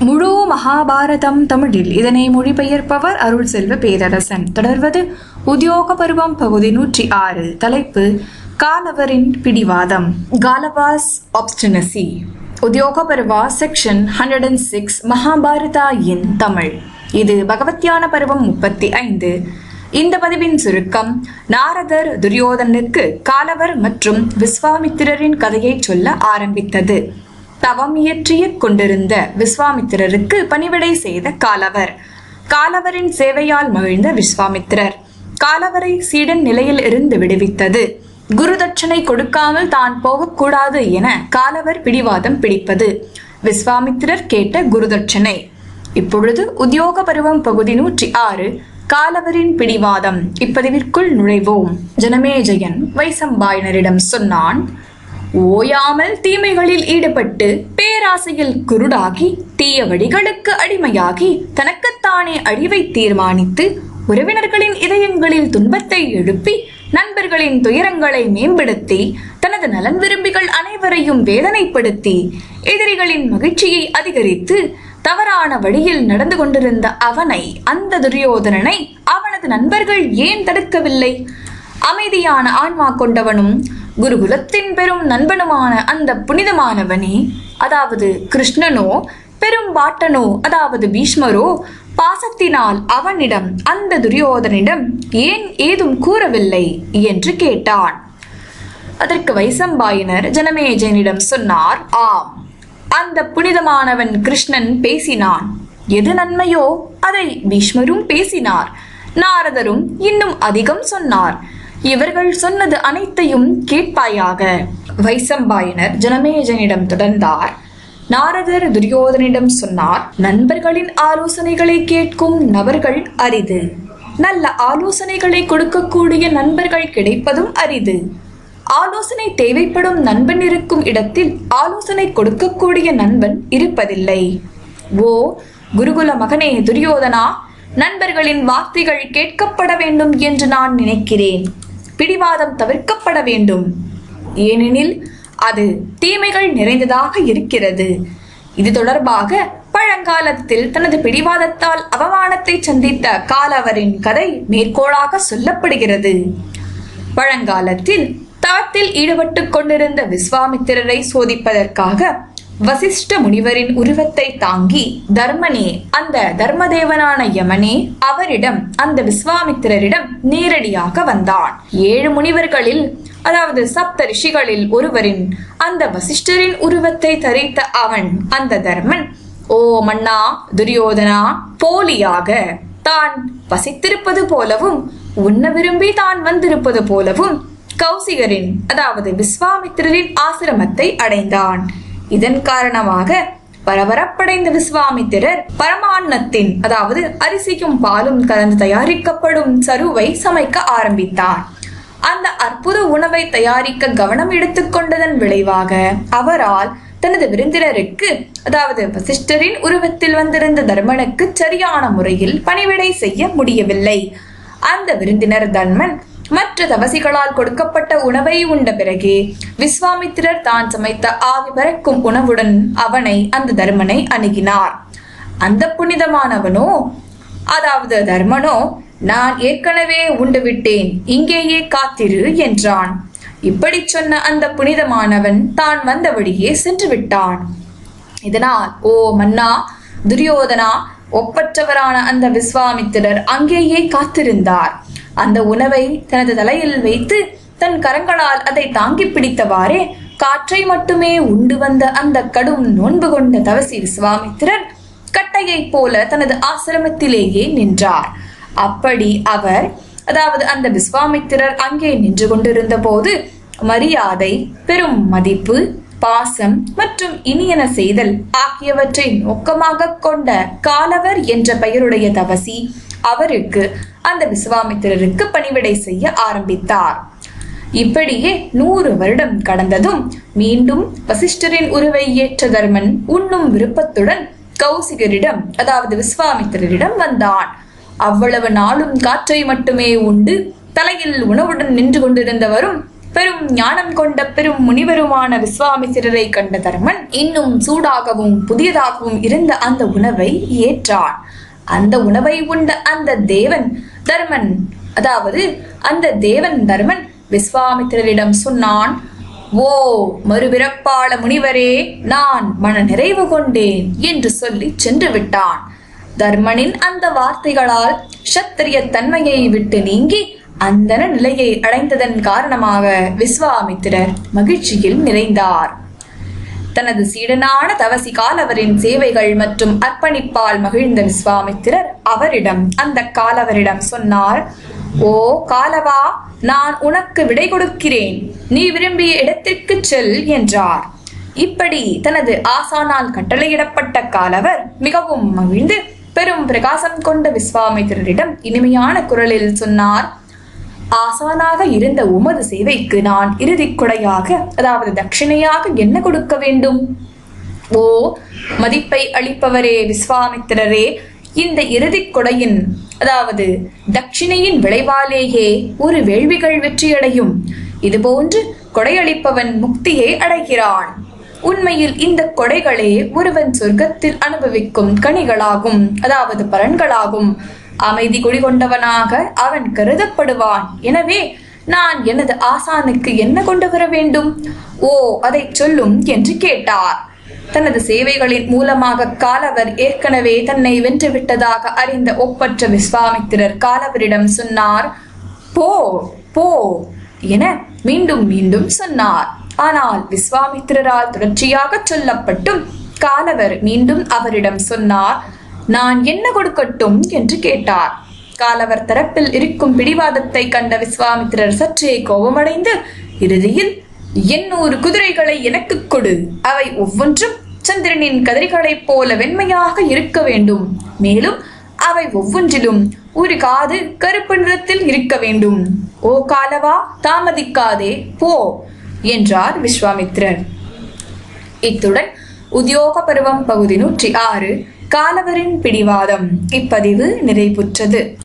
முழு மகாபாரதம் தமிழில் இதனை மொழிபெயர்ப்பவர் அருள் செல்வ பேரரசன் தொடர்வது உத்தியோக பருவம் பகுதி நூற்றி ஆறு தலைப்பு காலவரின் பிடிவாதம் called as obstinacy Udyoga Parva section hundred and six Mahabharata in Tamil இது பகவத்யான பருவம் முப்பத்தி ஐந்து இந்த பதிவின் சுருக்கம் நாரதர் துரியோதனுக்கு காலவர் மற்றும் விஸ்வாமித்திரரின் கதையை சொல்ல ஆரம்பித்தது தவம் இயற்றிய கொண்டிருந்த விஸ்வாமித்திரருக்கு பணிவிடை செய்த காலவர் காலவரின் சேவையால் மகிழ்ந்த விஸ்வாமித்திரர் காலவரை சீடன் நிலையில் இருந்து விடுவித்தது குரு தட்சணை கொடுக்காமல் தான் போகக்கூடாது என காலவர் பிடிவாதம் பிடிப்பது விஸ்வாமித்திரர் கேட்ட குரு தட்சணை இப்பொழுது உத்தியோக பருவம் பகுதி நூற்றி ஆறு காலவரின் பிடிவாதம் இப்பதிவிற்குள் நுழைவோம் ஜனமேஜயன் வைசம்பாயனரிடம் சொன்னான் ஓயாமல் தீமைகளில் ஈடுபட்டு பேராசையில் குருடாகி தீய வழிகளுக்கு அடிமையாகி தனக்குத்தானே அழிவை தீர்மானித்து உறவினர்களின் இதயங்களில் துன்பத்தை எழுப்பி நண்பர்களின் துயரங்களை மேம்படுத்தி தனது நலன் விரும்பிகள் அனைவரையும் வேதனைப்படுத்தி எதிரிகளின் மகிழ்ச்சியை அதிகரித்து தவறான வழியில் நடந்து கொண்டிருந்த அவனை அந்த துரியோதனனை அவனது நண்பர்கள் ஏன் தடுக்கவில்லை அமைதியான ஆன்மா கொண்டவனும் குருகுலத்தின் பெரும் நண்பனுமான அந்த புனிதமானவனே அதாவது கிருஷ்ணனோ பெரும் பாட்டனோ அதாவது பீஷ்மரோ பாசத்தினால் அவனிடம் அந்த துரியோதனிடம் ஏன் ஏதும் கூறவில்லை என்று கேட்டான் அதற்கு வைசம்பாயனர் ஜனமேஜனிடம் சொன்னார் ஆம் அந்த புனிதமானவன் கிருஷ்ணன் பேசினான் எது நன்மையோ அதை பீஷ்மரும் பேசினார் நாரதரும் இன்னும் அதிகம் சொன்னார் இவர்கள் சொன்னது அனைத்தையும் கேட்பாயாக வைசம்பாயனர் ஜனமேஜனிடம் தொடர்ந்தார் நாரதர் துரியோதனிடம் சொன்னார் நண்பர்களின் ஆலோசனைகளை கேட்கும் நபர்கள் அரிது நல்ல ஆலோசனைகளை கொடுக்கக்கூடிய நண்பர்கள் கிடைப்பதும் அரிது ஆலோசனை தேவைப்படும் நண்பன் இருக்கும் இடத்தில் ஆலோசனை கொடுக்கக்கூடிய நண்பன் இருப்பதில்லை ஓ குருகுல மகனே துரியோதனா நண்பர்களின் வார்த்தைகள் கேட்கப்பட வேண்டும் என்று நான் நினைக்கிறேன் பிடிவாதம் தவிர்க்கப்பட வேண்டும் ஏனெனில் அது தீமைகள் நிறைந்ததாக இருக்கிறது இது தொடர்பாக பழங்காலத்தில் தனது பிடிவாதத்தால் அவமானத்தை சந்தித்த காலவரின் கதை மேற்கோளாக சொல்லப்படுகிறது பழங்காலத்தில் தவத்தில் ஈடுபட்டுக் கொண்டிருந்த விஸ்வாமித்திரரை சோதிப்பதற்காக வசிஷ்ட முனிவரின் உருவத்தை தாங்கி தர்மனே அந்த தர்மதேவனான யமனே அவரிடம் அந்த விஸ்வாமித்திரரிடம் நேரடியாக வந்தான் ஏழு முனிவர்களில் அதாவது சப்த ரிஷிகளில் ஒருவரின் அந்த வசிஷ்டரின் உருவத்தை தரித்த அவன் அந்த தர்மன் ஓ மன்னா துரியோதனா போலியாக தான் வசித்திருப்பது போலவும் உண்ண விரும்பி தான் வந்திருப்பது போலவும் கௌசிகரின் அதாவது விஸ்வாமித்திரரின் ஆசிரமத்தை அடைந்தான் இதன் காரணமாக பரபரப்படைந்த விஸ்வாமித்திரர் பரமான்னத்தின் அதாவது அரிசியும் பாலும் கலந்து தயாரிக்கப்படும் சருவை சமைக்க ஆரம்பித்தார் அந்த அற்புத உணவை தயாரிக்க கவனம் எடுத்துக்கொண்டதன் விளைவாக அவரால் தனது விருந்தினருக்கு அதாவது வசிஷ்டரின் உருவத்தில் வந்திருந்த தர்மனுக்கு சரியான முறையில் பணிவிடை செய்ய முடியவில்லை அந்த விருந்தினர் தர்மன் மற்ற தவசிகளால் கொடுக்கப்பட்ட உணவை உண்ட பிறகு விஸ்வாமித்திரர் தான் சமைத்த ஆவி பறக்கும் உணவுடன் அவனை அந்த தர்மனை அணுகினார் அந்த புனிதமானவனோ அதாவது தர்மனோ நான் ஏற்கனவே உண்டு விட்டேன் இங்கேயே காத்திரு என்றான் இப்படி சொன்ன அந்த புனிதமானவன் தான் வந்தபடியே சென்று விட்டான் இதனால் ஓ மன்னா துரியோதனா ஒப்பற்றவரான அந்த விஸ்வாமித்திரர் அங்கேயே காத்திருந்தார் அந்த உணவை தனது தலையில் வைத்து தன் கரங்களால் அதை தாங்கி பிடித்தவாறே காற்றை மட்டுமே உண்டு வந்த அந்த கடும் நோன்பு கொண்ட தவசி விஸ்வாமித்திரர் கட்டையைப் போல தனது ஆசிரமத்திலேயே நின்றார் அப்படி அவர் அதாவது அந்த விஸ்வாமித்திரர் அங்கே நின்று கொண்டிருந்த போது மரியாதை பெரும் மதிப்பு பாசம் மற்றும் இனியன செய்தல் ஆகியவற்றை நோக்கமாக கொண்ட காலவர் என்ற பெயருடைய தவசி அவருக்கு அந்த விஸ்வாமித்திரருக்கு பணிவிடை செய்ய ஆரம்பித்தார் இப்படியே நூறு வருடம் கடந்ததும் மீண்டும் வசிஷ்டரின் உருவை ஏற்ற தர்மன் உண்ணும் விருப்பத்துடன் கௌசிகரிடம் அதாவது விஸ்வாமித்திரரிடம் வந்தான் அவ்வளவு நாளும் காற்றை மட்டுமே உண்டு தலையில் உணவுடன் நின்று கொண்டிருந்தவரும் பெரும் ஞானம் கொண்ட பெரும் முனிவருமான விஸ்வாமித்திரரை கண்ட தர்மன் இன்னும் சூடாகவும் புதியதாகவும் இருந்த அந்த உணவை ஏற்றான் அந்த உணவை உண்ட அந்த தேவன் தர்மன் அதாவது அந்த தேவன் தர்மன் விஸ்வாமித்திரரிடம் சொன்னான் ஓ மறுபிறப்பாள முனிவரே நான் மன நிறைவு கொண்டேன் என்று சொல்லி சென்று விட்டான் தர்மனின் அந்த வார்த்தைகளால் சத்திரிய தன்மையை விட்டு நீங்கி அந்த நிலையை அடைந்ததன் காரணமாக விஸ்வாமித்திரர் மகிழ்ச்சியில் நிறைந்தார் தனது சீடனான தவசி காலவரின் சேவைகள் மற்றும் அர்ப்பணிப்பால் மகிழ்ந்த விஸ்வாமித்திரர் அவரிடம் அந்த காலவரிடம் சொன்னார் ஓ காலவா நான் உனக்கு விடை கொடுக்கிறேன் நீ விரும்பிய இடத்திற்கு செல் என்றார் இப்படி தனது ஆசானால் கட்டளையிடப்பட்ட காலவர் மிகவும் மகிழ்ந்து பெரும் பிரகாசம் கொண்ட விஸ்வாமித்திரரிடம் இனிமையான குரலில் சொன்னார் ஆசானாக இருந்த உமது சேவைக்கு நான் இறுதிக் கொடையாக அதாவது தட்சிணையாக என்ன கொடுக்க வேண்டும் ஓ மதிப்பை அளிப்பவரே விஸ்வாமித்திரரே இந்த இறுதிக் கொடையின் அதாவது தட்சிணையின் விளைவாலேயே ஒரு வேள்விகள் வெற்றியடையும் இதுபோன்று கொடையளிப்பவன் முக்தியை அடைகிறான் உண்மையில் இந்த கொடைகளே ஒருவன் சொர்க்கத்தில் அனுபவிக்கும் கனிகளாகும் அதாவது பலன்களாகும் அமைதி குடிகொண்டவனாக அவன் கருதப்படுவான் எனவே நான் எனது ஆசானுக்கு என்ன கொண்டு வர வேண்டும் ஓ அதை சொல்லும் என்று கேட்டார் தனது சேவைகளின் மூலமாக காலவர் ஏற்கனவே தன்னை வென்றுவிட்டதாக அறிந்த ஒப்பற்ற விஸ்வாமித்திரர் காலவரிடம் சொன்னார் போ போ என மீண்டும் மீண்டும் சொன்னார் ஆனால் விஸ்வாமித்திரரால் தொடர்ச்சியாக சொல்லப்பட்டும் காலவர் மீண்டும் அவரிடம் சொன்னார் நான் என்ன கொடுக்கட்டும் என்று கேட்டார் காலவர் தரப்பில் இருக்கும் பிடிவாதத்தை கண்ட விஸ்வாமித்திரர் சற்றே கோபமடைந்து இறுதியில் எண்ணூறு குதிரைகளை எனக்கு கொடு அவை ஒவ்வொன்றும் சந்திரனின் கதிர்களைப் போல வெண்மையாக இருக்க வேண்டும் மேலும் அவை ஒவ்வொன்றிலும் ஒரு காது கருப்பு நிறத்தில் இருக்க வேண்டும் ஓ காலவா தாமதிக்காதே போ என்றார் விஸ்வாமித்திரர் இத்துடன் உத்தியோக பருவம் பகுதி நூற்றி ஆறு காலவரின் பிடிவாதம் இப்பதிவு நிறைவுற்றது